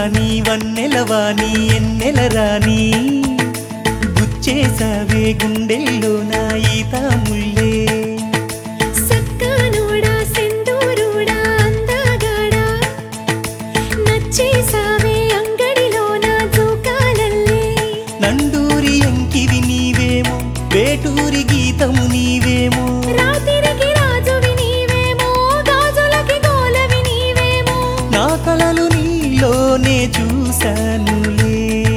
నీ వన్నెలవాణి ఎన్నెల రాని గుచ్చేసావే గుండెల్లో నా ఈత ముల్లే సక్కనోడా సెందూరుడా అందగాడా నచ్చేసావే అంగడిలోన జోకాలల్లే నండూరి ఎంకివి నీవేమో వేటూరి గీతము నీవేమో రాత్రికి రాజువి నీవేమో గాజులకి గోలవి నీవేమో నా కలలు నీలోనే చూశానులే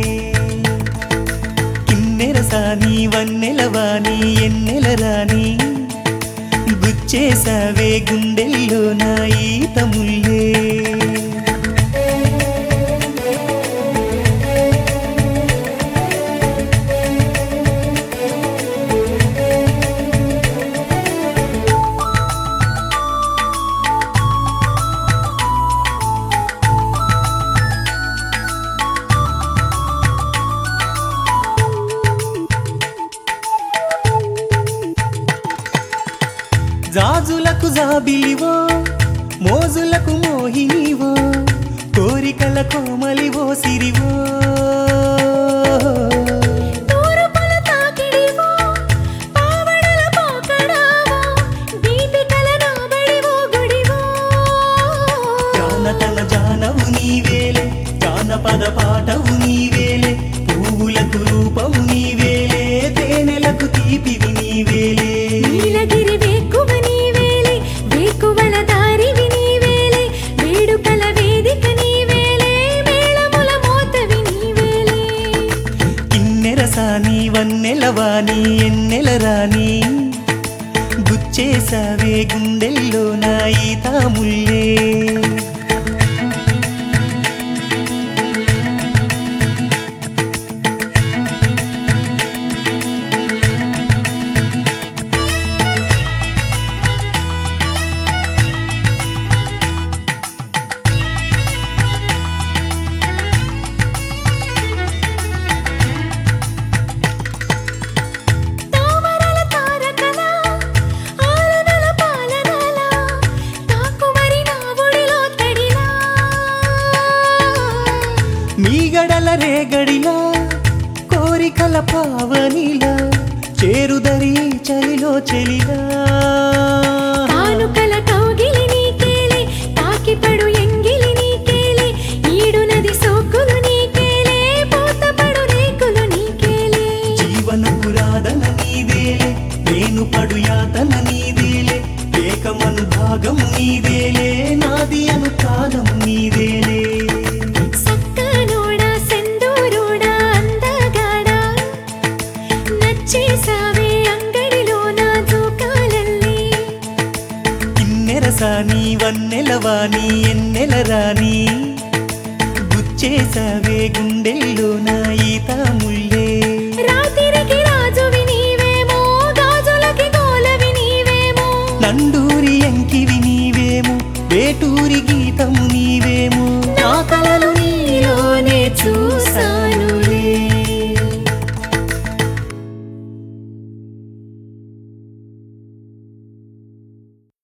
కిన్నెరసాని వన్నెలవాణి ఎన్నెల రాని గుచ్చేసావే గుండెల్లో నా ఈత ముల్లే జాజులకు జాబిలివో మోజులకు మోహినివో కోరికల కోమలివో సిరివో తూరుపుల తాకిడివో పావడల పోకడావో దీపికల నాబడివో గుడివో జానతన జానవు నీవేలే జానపద పాటవు నీవేలే పువ్వులకు రూపము నీవేలే తేనెలకు తీపివి నీవేలే నీలగిరి వేకువ నీవేలే వేకువల దారివి నీవేలే వేడుకల వేదిక నీవేలే మేళముల మోతవి నీవేలే కిన్నెరసాని వన్నెలవాణి ఎన్నెల రాని గుచ్చేసావే గుండెల్లో నా ఈత ముల్లే తామరల తారకల ఆలనల పాలనల తాకుమరి నా ఒడిలో తడిలా మీగడల రేగడిలా కోరికల పావనిలా చేరుదరి చలిలో చెలిలా కానుకల కౌగిలి నీకేలే తాకిపడు ఎంగిలి నీకేలే ఈడు నది సోకులు నీకేలే పోతపడు రేకులు నీకేలే జీవన పురాదన నీదేలే నేను పడు యాతన నీదేలే ఏకమను భాగము నీదేలే నాది అను కాలము నీదేలే సక్కనోడా సెందూరుడా అందగాడా నచ్చేసావే అంగడిలో నా జోకాలల్లే కిన్నెరసాని వన్నెలవాణి ఎన్నెల రాని గుచ్చేసావే గుండెల్లో నా ఈత ముల్లే